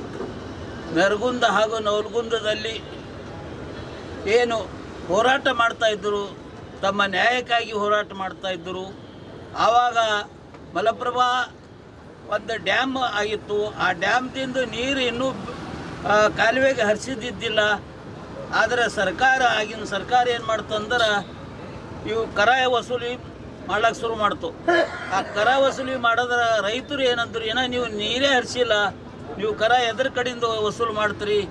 ನರಗುಂದ ಹಾಗೂ ನವಲಗುಂದದಲ್ಲಿ ಏನು ಹೋರಾಟ ಮಾಡ್ತಾ ಇದ್ದರು ತಮ್ಮ ನ್ಯಾಯಕ್ಕಾಗಿ ಹೋರಾಟ ಮಾಡ್ತಾ ಇದ್ದರು ಆವಾಗ ಮಲಪ್ರಭಾ ಒಂದು ಡ್ಯಾಮ್ ಆಗಿತ್ತು ಆ ಡ್ಯಾಮ್ದಿಂದ ನೀರು ಇನ್ನೂ ಆ, ಕಾಲುವೆಗೆ ಹರಿಸಿದ್ದಿದ್ದಿಲ್ಲ ಆದರೆ ಸರ್ಕಾರ ಆಗಿನ ಸರ್ಕಾರ ಏನು ಮಾಡ್ತು ಅಂದ್ರೆ ಇವು ಕರ ವಸೂಲಿ ಮಾಡ್ಲಿಕ್ಕೆ ಶುರು ಮಾಡ್ತು ಆ ಕರ ವಸೂಲಿ ಮಾಡೋದ್ರ ರೈತರು ಏನಂದ್ರು ಏನೋ ನೀವು ನೀರೇ ಹರಿಸಿಲ್ಲ ನೀವು ಕರ ಎದ್ರ ಕಡೆಯಿಂದ ವಸೂಲು ಮಾಡ್ತೀರಿ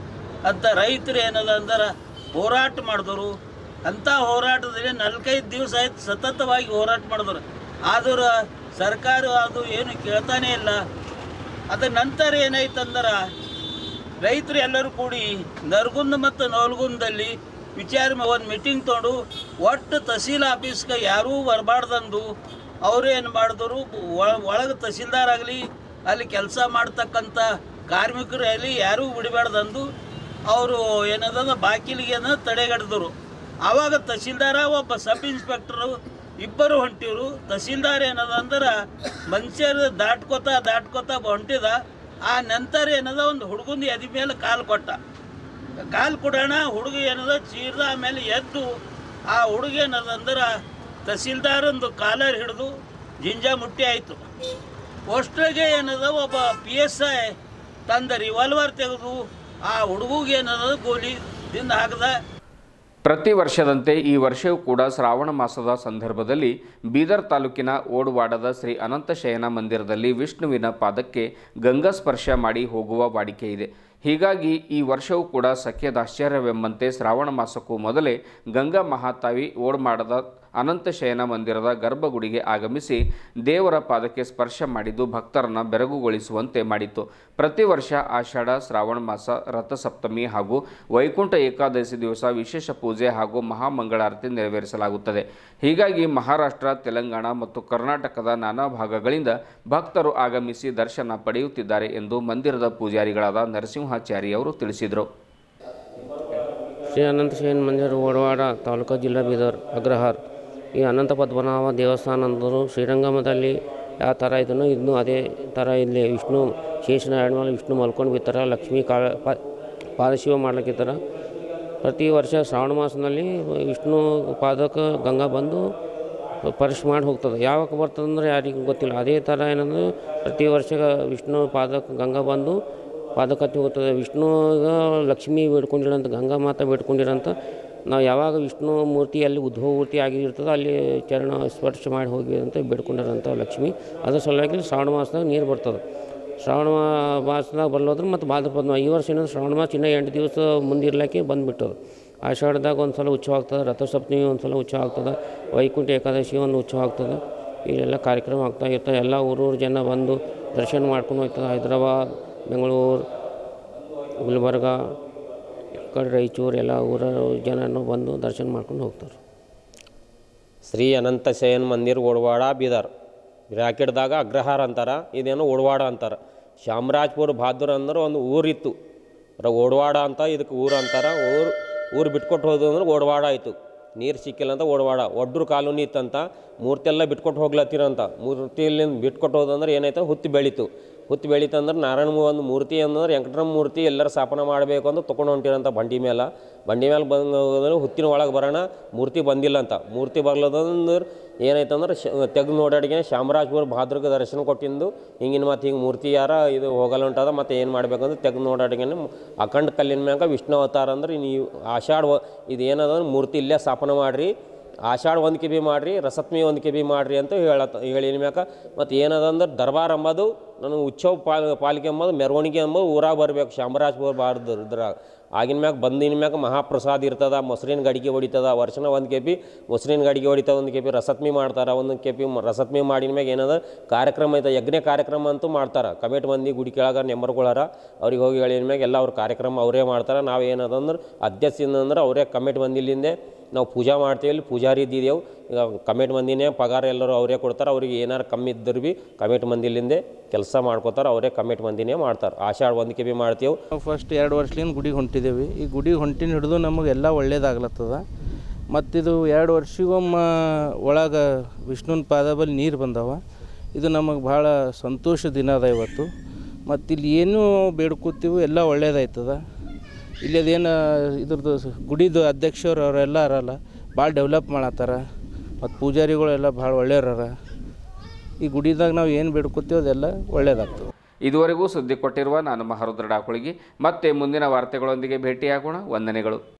ಅಂತ ರೈತರು ಏನದ ಅಂದ್ರೆ ಹೋರಾಟ ಮಾಡಿದ್ರು ಅಂಥ ಹೋರಾಟದಲ್ಲಿ ನಾಲ್ಕೈದು ದಿವಸ ಆಯ್ತು ಸತತವಾಗಿ ಹೋರಾಟ ಮಾಡಿದ್ರು ಆದ್ರೆ ಸರ್ಕಾರ ಅದು ಏನು ಕೇಳ್ತಾನೇ ಇಲ್ಲ ಅದ ನಂತರ ಏನಾಯ್ತಂದ್ರೆ ರೈತರು ಎಲ್ಲರೂ ಕೂಡಿ ನರಗುಂದ ಮತ್ತು ನವಲಗುಂದಲ್ಲಿ ವಿಚಾರ ಒಂದು ಮೀಟಿಂಗ್ ತೊಗೊಂಡು ಒಟ್ಟು ತಹಸೀಲ್ ಆಫೀಸ್ಗೆ ಯಾರೂ ಬರಬಾರ್ದಂದು ಅವರು ಏನು ಮಾಡಿದ್ರು ಒಳಗೆ ತಹಸೀಲ್ದಾರ್ ಆಗಲಿ ಅಲ್ಲಿ ಕೆಲಸ ಮಾಡ್ತಕ್ಕಂಥ ಕಾರ್ಮಿಕರು ಅಲ್ಲಿ ಯಾರೂ ಬಿಡಬಾರ್ದಂದು ಅವರು ಏನದ ಬಾಕಿಲಿಗೆ ತಡೆಗಟ್ಟಿದ್ರು ಆವಾಗ ತಹಸೀಲ್ದಾರ ಒಬ್ಬ ಸಬ್ ಇನ್ಸ್ಪೆಕ್ಟರು ಇಬ್ಬರು ಹೊಂಟಿರು ತಹಸೀಲ್ದಾರ್ ಏನದ ಅಂದ್ರೆ ಮನುಷ್ಯರು ದಾಟ್ಕೋತಾ ದಾಟ್ಕೋತಾ ಹೊಂಟಿದ ಆ ನಂತರ ಏನದ ಒಂದು ಹುಡುಗನ ಎದಿ ಮೇಲೆ ಕಾಲು ಕೊಟ್ಟ ಕಾಲು ಕೊಡೋಣ ಹುಡುಗ ಏನದ ಚೀರ್ದ ಆಮೇಲೆ ಎದ್ದು ಆ ಹುಡುಗ ಏನದ ಅಂದ್ರೆ ತಹಸೀಲ್ದಾರಂದು ಕಾಲರ್ ಹಿಡಿದು ಜಿಂಜ ಮುಟ್ಟಿ ಆಯಿತು ಅಷ್ಟ್ರಾಗೆ ಏನದ ಒಬ್ಬ ಪಿ ಎಸ್ ಐ ತಂದ ರಿವಾಲ್ವರ್ ತೆಗೆದು ಆ ಹುಡುಗಿಗೆ ಏನದ ಗೋಲಿ ದಿಂದ ಹಾಕದ ಪ್ರತಿ ವರ್ಷದಂತೆ ಈ ವರ್ಷವೂ ಕೂಡ ಶ್ರಾವಣ ಮಾಸದ ಸಂದರ್ಭದಲ್ಲಿ ಬೀದರ್ ತಾಲೂಕಿನ ಓಡುವಾಡದ ಶ್ರೀ ಅನಂತ ಶಯನ ಮಂದಿರದಲ್ಲಿ ವಿಷ್ಣುವಿನ ಪಾದಕ್ಕೆ ಗಂಗಾ ಸ್ಪರ್ಶ ಮಾಡಿ ಹೋಗುವ ವಾಡಿಕೆ ಇದೆ ಹೀಗಾಗಿ ಈ ವರ್ಷವೂ ಕೂಡ ಸಖ್ಯದಾಶ್ಚರ್ಯವೆಂಬಂತೆ ಶ್ರಾವಣ ಮಾಸಕ್ಕೂ ಮೊದಲೇ ಗಂಗಾ ಮಹಾತಾವಿ ಓಡ್ಮಾಡದ ಅನಂತ ಶಯನ ಮಂದಿರದ ಗರ್ಭಗುಡಿಗೆ ಆಗಮಿಸಿ ದೇವರ ಪಾದಕ್ಕೆ ಸ್ಪರ್ಶ ಮಾಡಿದ್ದು ಭಕ್ತರನ್ನ ಬೆರಗುಗೊಳಿಸುವಂತೆ ಮಾಡಿತ್ತು ಪ್ರತಿ ವರ್ಷ ಆಷಾಢ ಶ್ರಾವಣ ಮಾಸ ರಥಸಪ್ತಮಿ ಹಾಗೂ ವೈಕುಂಠ ಏಕಾದಶಿ ದಿವಸ ವಿಶೇಷ ಪೂಜೆ ಹಾಗೂ ಮಹಾಮಂಗಳಾರತಿ ನೆರವೇರಿಸಲಾಗುತ್ತದೆ ಹೀಗಾಗಿ ಮಹಾರಾಷ್ಟ್ರ ತೆಲಂಗಾಣ ಮತ್ತು ಕರ್ನಾಟಕದ ನಾನಾ ಭಾಗಗಳಿಂದ ಭಕ್ತರು ಆಗಮಿಸಿ ದರ್ಶನ ಪಡೆಯುತ್ತಿದ್ದಾರೆ ಎಂದು ಮಂದಿರದ ಪೂಜಾರಿಗಳಾದ ನರಸಿಂಹಾಚಾರಿ ಅವರು ತಿಳಿಸಿದರು ಶ್ರೀ ಅನಂತ ಶಯನ ಮಂದಿರ ಓಡವಾಡ ತಾಲೂಕು ಜಿಲ್ಲಾ ಬೀದರ್ ಅಗ್ರಹಾರ್ ಈ ಅನಂತ ಪದ್ಮನಾಭ ದೇವಸ್ಥಾನ ಅಂದರು ಶ್ರೀರಂಗಮದಲ್ಲಿ ಯಾವ ಥರ ಇದನ್ನು ಇನ್ನೂ ಅದೇ ಥರ ಇಲ್ಲಿ ವಿಷ್ಣು ಶೇಷನಾರಾಯಣ ಮೇಲೆ ವಿಷ್ಣು ಮಲ್ಕೊಂಡು ಬಿತ್ತಾರೆ ಲಕ್ಷ್ಮೀ ಕಾ ಪ ಪಾದಶಿವ ಮಾಡ್ಲಿಕ್ಕಿರ್ತಾರೆ ಪ್ರತಿ ವರ್ಷ ಶ್ರಾವಣ ಮಾಸದಲ್ಲಿ ವಿಷ್ಣು ಪಾದಕ್ಕೆ ಗಂಗಾ ಬಂದು ಪರ್ಶ್ ಮಾಡಿ ಹೋಗ್ತದೆ ಯಾವಾಗ ಬರ್ತದೆ ಅಂದ್ರೆ ಯಾರಿಗೂ ಗೊತ್ತಿಲ್ಲ ಅದೇ ಥರ ಏನಂದ್ರೆ ಪ್ರತಿ ವರ್ಷ ವಿಷ್ಣು ಪಾದಕ್ಕೆ ಗಂಗಾ ಬಂದು ಪಾದಕತ್ತಿ ಹೋಗ್ತದೆ ವಿಷ್ಣುಗ ಲಕ್ಷ್ಮಿ ಬೇಡ್ಕೊಂಡಿರಂತ ಗಂಗಾ ಮಾತಾ ಬೇಡ್ಕೊಂಡಿರಂತ ನಾವು ಯಾವಾಗ ವಿಷ್ಣು ಮೂರ್ತಿ ಅಲ್ಲಿ ಉದ್ಭವ ಮೂರ್ತಿ ಆಗಿರ್ತದೆ ಅಲ್ಲಿ ಚರಣ ಸ್ಪರ್ಶ ಮಾಡಿ ಹೋಗಿ ಅಂತ ಬೇಡ್ಕೊಂಡಾರಂತ ಲಕ್ಷ್ಮಿ ಅದ್ರ ಸಲುವಾಗಿ ಶ್ರಾವಣ ಮಾಸದಾಗ ನೀರು ಬರ್ತದೆ ಶ್ರಾವಣ ಮಾ- ಮಾಸದಾಗ ಬರ್ಲೋದ್ರೆ ಮತ್ತು ಭಾದ್ರಪದ ಈ ವರ್ಷ ಏನಂದ್ರೆ ಶ್ರಾವಣ ಮಾಸ ಇನ್ನೂ ಎಂಟು ದಿವಸ ಮುಂದಿರ್ಲಿಕ್ಕೆ ಬಂದುಬಿಟ್ಟದು ಆಷಾಢದಾಗ ಒಂದು ಸಲ ಉತ್ಸವ ಆಗ್ತದೆ ರಥಸಪ್ತಮಿ ಒಂದು ಸಲ ಉತ್ಸವ ಆಗ್ತದೆ ವೈಕುಂಠ ಏಕಾದಶಿ ಒಂದು ಉತ್ಸವ ಆಗ್ತದೆ ಇಲ್ಲೆಲ್ಲ ಕಾರ್ಯಕ್ರಮ ಆಗ್ತಾ ಇರ್ತವೆ ಎಲ್ಲ ಊರೂರು ಜನ ಬಂದು ದರ್ಶನ ಮಾಡ್ಕೊಂಡು ಹೋಗ್ತದೆ ಹೈದ್ರಾಬಾದ್ ಬೆಂಗಳೂರು ಗುಲ್ಬರ್ಗ ಈ ಕಡೆ ರಾಯಚೂರು ಎಲ್ಲ ಊರ ಜನನು ಬಂದು ದರ್ಶನ ಮಾಡ್ಕೊಂಡು ಹೋಗ್ತಾರೆ ಶ್ರೀ ಅನಂತ ಶಯನ್ ಮಂದಿರ್ ಓಡವಾಡ ಬೀದರ್ ಬ್ರ್ಯಾಕೆಟ್ದಾಗ ಅಗ್ರಹಾರ ಅಂತಾರ ಇದೇನು ಓಡವಾಡ ಅಂತಾರೆ ಶಾಮರಾಜ್ಪುರ ಬಹಾದೂರ್ ಅಂದ್ರೆ ಒಂದು ಊರಿತ್ತು ಅದ್ರ ಓಡವಾಡ ಅಂತ ಇದಕ್ಕೆ ಊರು ಅಂತಾರೆ ಊರು ಊರು ಬಿಟ್ಕೊಟ್ಟು ಹೋದು ಅಂದ್ರೆ ಓಡವಾಡ ಆಯಿತು ನೀರು ಸಿಕ್ಕಿಲ್ಲ ಅಂತ ಓಡವಾಡ ಒಡ್ರು ಕಾಲೋನಿ ಇತ್ತಂತ ಮೂರ್ತಿ ಎಲ್ಲ ಬಿಟ್ಕೊಟ್ಟು ಹೋಗ್ಲತ್ತಿರಂತ ಮೂರ್ತಿಯಲ್ಲಿಂದ ಬಿಟ್ಕೊಟ್ಟು ಹೋದಂದ್ರೆ ಏನಾಯ್ತು ಹುತ್ತಿ ಬೆಳೀತು ಹುತ್ತಿ ಬೆಳೀತಂದ್ರೆ ನಾರಾಯಣ ಒಂದು ಮೂರ್ತಿ ಅಂದ್ರೆ ವೆಂಕಟರಮ ಮೂರ್ತಿ ಎಲ್ಲರ ಸ್ಥಾಪನ ಮಾಡಬೇಕು ಅಂತ ತೊಗೊಂಡು ಹೊಂಟಿರಂತ ಬಂಡಿ ಮೇಲೆ ಬಂಡಿ ಮೇಲೆ ಬಂದು ಹುತ್ತಿನ ಒಳಗೆ ಬರೋಣ ಮೂರ್ತಿ ಬಂದಿಲ್ಲ ಅಂತ ಮೂರ್ತಿ ಬರ್ಲದಂದ್ರೆ ಏನಾಯ್ತಂದ್ರೆ ಶ ತೆಗೆದು ನೋಡಾಡಿಗೆ ಶಾಮರಾಜ್ಪುರ ಭಾದ್ರಗ ದರ್ಶನ ಕೊಟ್ಟಿಂದು ಹಿಂಗಿನ ಮತ್ತು ಹಿಂಗೆ ಮೂರ್ತಿ ಯಾರ ಇದು ಹೋಗಲ್ಲ ಉಂಟದ ಮತ್ತು ಏನು ಮಾಡ್ಬೇಕಂದ್ರೆ ತೆಗೆದು ನೋಡಾಡಿಗೆ ಅಖಂಡ ಕಲ್ಲಿನ ಮ್ಯಾಗ ವಿಷ್ಣು ಅವತಾರ ಅಂದ್ರೆ ನೀವು ಆಷಾಢ ವ- ಇದು ಏನದ ಮೂರ್ತಿ ಇಲ್ಲೇ ಸ್ಥಾಪನೆ ಮಾಡಿರಿ ಆಷಾಢ ಒಂದು ಕೆ ಬಿ ಮಾಡಿರಿ ರಸತ್ಮಿ ಒಂದು ಕೆ ಬಿ ಮಾಡಿರಿ ಅಂತ ಹೇಳತ್ತ ಹೇಳಿನ ಮ್ಯಾಕ ಮತ್ತು ಏನದ ಅಂದ್ರೆ ದರ್ಬಾರ್ ಅಂಬೋದು ನನಗೆ ಉತ್ಸವ ಪಾಲ್ ಪಾಲಿಕೆ ಅಂಬೋದು ಮೆರವಣಿಗೆ ಅಂಬೋದು ಊರಾಗ ಬರಬೇಕು ಶಾಮರಾಜ್ಪುರ ಬಾರ್ದು ಇದ್ರಾಗ ಆಗಿನ ಮ್ಯಾಗ ಬಂದಿನ ಮ್ಯಾಗ ಮಹಾಪ್ರಸಾದ ಇರ್ತದ ಮೊಸರಿನ ಗಡಿಗೆ ಹೊಡಿತದ ವರ್ಷನ ಒಂದು ಕೆ ಪಿ ಮೊಸರಿನ ಗಡಿಗೆ ಹೊಡಿತದ ಒಂದು ಕೆ ಪಿ ರಸತ್ಮಿ ಮಾಡ್ತಾರೆ ಒಂದು ಕೆ ಪಿ ರಸತ್ಮಿ ಮಾಡಿನ ಮ್ಯಾಗ ಏನದ ಕಾರ್ಯಕ್ರಮ ಐತೆ ಯಜ್ಞ ಕಾರ್ಯಕ್ರಮ ಅಂತೂ ಮಾಡ್ತಾರೆ ಕಮಿಟಿ ಮಂದಿ ಗುಡಿ ಕೆಳಗ ನೆಂಬರ್ಗಳಾರ ಅವ್ರಿಗೆ ಹೋಗಿ ಹೇಳಿದ ಮ್ಯಾಗ ಎಲ್ಲ ಅವ್ರ ಕಾರ್ಯಕ್ರಮ ಅವರೇ ಮಾಡ್ತಾರೆ ನಾವು ಏನದಂದ್ರೆ ಅಧ್ಯಕ್ಷದಿಂದ ಅಂದ್ರೆ ಅವರೇ ಕಮಿಟಿ ಮಂದಿಲಿಂದೆ ನಾವು ಪೂಜಾ ಮಾಡ್ತೀವಿ ಇಲ್ಲಿ ಪೂಜಾರಿ ಇದ್ದಿದ್ದೆವು ಈಗ ಕಮಿಟಿ ಮಂದಿನೇ ಪಗಾರ ಎಲ್ಲರೂ ಅವರೇ ಕೊಡ್ತಾರೆ ಅವ್ರಿಗೆ ಏನಾರು ಕಮ್ಮಿ ಇದ್ದರೂ ಭೀ ಕಮಿಟಿ ಮಂದಿಲಿಂದೆ ಕೆಲಸ ಮಾಡ್ಕೋತಾರೆ ಅವರೇ ಕಮಿಟಿ ಮಂದಿನೇ ಮಾಡ್ತಾರೆ ಆಷಾಢ ಒಂದು ಕೆ ಬಿ ಮಾಡ್ತೀವಿ ನಾವು ಫಸ್ಟ್ ಎರಡು ವರ್ಷಲಿಂದ ಗುಡಿಗೆ ಹೊಂಟಿದ್ದೇವೆ ಈ ಗುಡಿಗೆ ಹೊಂಟಿನ ಹಿಡಿದು ನಮಗೆಲ್ಲ ಒಳ್ಳೇದಾಗ್ಲತ್ತದ ಮತ್ತಿದು ಎರಡು ವರ್ಷಗೊಮ್ಮ ಒಳಗೆ ವಿಷ್ಣುನ ಪಾದ ಬಳಿ ನೀರು ಬಂದವ ಇದು ನಮಗೆ ಭಾಳ ಸಂತೋಷ ದಿನ ಅದ ಇವತ್ತು ಮತ್ತು ಇಲ್ಲಿ ಏನು ಬೇಡ್ಕೋತೀವಿ ಎಲ್ಲ ಒಳ್ಳೇದಾಯ್ತದ ಇಲ್ಲಿ ಅದೇನು ಇದ್ರದ್ದು ಸ- ಗುಡಿದು ಅಧ್ಯಕ್ಷರು ಅವರೆಲ್ಲ ಅರಲ್ಲ ಭಾಳ ಡೆವಲಪ್ ಮಾಡತ್ತಾರ ಮತ್ತು ಪೂಜಾರಿಗಳೆಲ್ಲ ಭಾಳ ಒಳ್ಳೆಯವ್ರರ ಈ ಗುಡಿದಾಗ ನಾವು ಏನು ಬೇಡ್ಕೋತೀವಿ ಅದೆಲ್ಲ ಒಳ್ಳೇದಾಗ್ತದೆ ಇದುವರೆಗೂ ಸುದ್ದಿ ಕೊಟ್ಟಿರುವ ನಾನು ಮಹರುದ್ರ ಡಾಕುಳಿಗಿ ಮತ್ತೆ ಮುಂದಿನ ವಾರ್ತೆಗಳೊಂದಿಗೆ ಭೇಟಿಯಾಗೋಣ ವಂದನೆಗಳು